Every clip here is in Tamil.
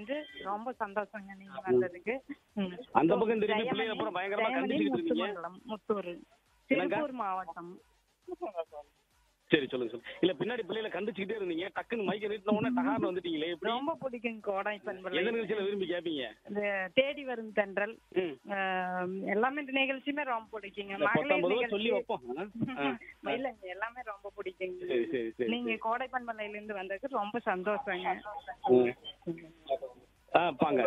வந்து ரொம்ப சந்தோஷங்க நீங்க வந்ததுக்கு ம். அந்த பக்கம் திரும்பி ஜெயமணி- பிள்ளைய அப்புறம் பயங்கரமா ஜெயமணி கண்டிச்சுக்கிட்டு இருக்கீங்க. முத்துமங்கலம், முத்தூர் என்னங்க? திருப்பூர் மாவட்டம் சரி சொல்லுங்க சொல்லுங்க இல்ல பின்னாடி பிள்ளைகளை கண்டிச்சுக்கிட்டே இருந்தீங்க டக்குன்னு மைக்க நீட்டின உடனே டகார்னு வந்துட்டீங்களே எப்படி ரொம்ப பிடிக்கும் கோடை பண்பலை எந்த நிகழ்ச்சியில விரும்பி கேப்பீங்க இந்த தேடி வரும் தென்றல் ம் ஆஹ், எல்லாமே இந்த நிகழ்ச்சியுமே ரொம்ப பிடிக்குங்க இந்த மகளிர் பத்தொன்பது ரூபா சொல்லி நிகழ்ச்சி வைப்போம் ஆ? ஆ. இல்ல எல்லாமே ரொம்ப பிடிக்குங்க சரி சரி சரி நீங்க சரி. கோடை பண்பலையில இருந்து வந்ததுக்கு ரொம்ப சந்தோஷங்க ம். ஆ பாங்க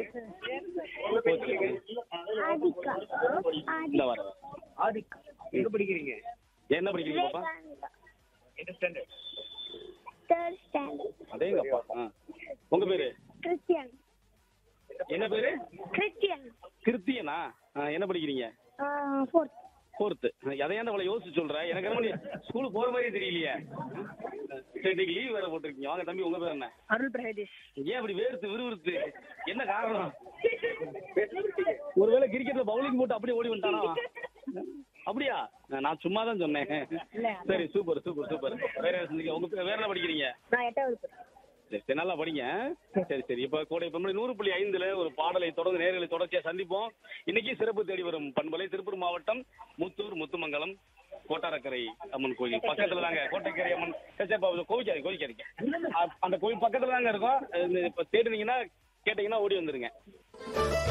இந்த வர ஆதிக் எங்க படிக்கிறீங்க என்ன படிக்கிறீங்க பாப்பா என்ன ஸ்டாண்டர்ட் தேர்ட் ஸ்டாண்டர்ட் அதேங்கப்பா ஆ உங்க பேரு கிறிஸ்டியன் என்ன பேரு கிறிஸ்டியன் கிருத்தியனா ஆ, என்ன படிக்கிறீங்க ஃபோர்த் ஃபோர்த்து அதை ஏன் அவ்வளோ யோசிச்சு சொல்ற எனக்கு என்ன பண்ணி ஸ்கூலுக்கு போற மாதிரியே தெரியலையே சரி இன்னைக்கு லீவ் வேற போட்டிருக்கீங்க வாங்க தம்பி உங்க பேர் என்ன அருள் பிரகதீஷ் ஏன் அப்படி வேர்த்து விறுவிறுத்து என்ன காரணம் ஒருவேளை கிரிக்கெட்ல பவுலிங் போட்டு அப்படியே ஓடி வந்துட்டானா அப்படியா நான் சும்மா தான் சொன்னேன் சரி சூப்பர் சூப்பர் சூப்பர் வேற என்ன செஞ்சீங்க? உங்க பேர் வேற என்ன படிக்கிறீங்க நான் எட்டாவது சரி சரி நல்லா படிங்க சரி சரி இப்போ கோடை பண்பலை நூறு புள்ளி ஐந்துல ஒரு பாடலை தொடர்ந்து நேர்களை தொடர்ச்சியா சந்திப்போம் இன்னைக்கு சிறப்பு தேடி வரும் பண்பலை திருப்பூர் மாவட்டம் முத்தூர் முத்துமங்கலம் கோட்டாரக்கரை அம்மன் கோயில் பக்கத்துல தாங்க கோட்டைக்கரை அம்மன் சச்சப்பா கோவிக்காதீங்க கோவிக்காதீங்க அ- அந்த கோயில் பக்கத்துல தாங்க இருக்கும் இந்த இப்ப தேடுனீங்கன்னா கேட்டீங்கன்னா ஓடி வந்துருங்க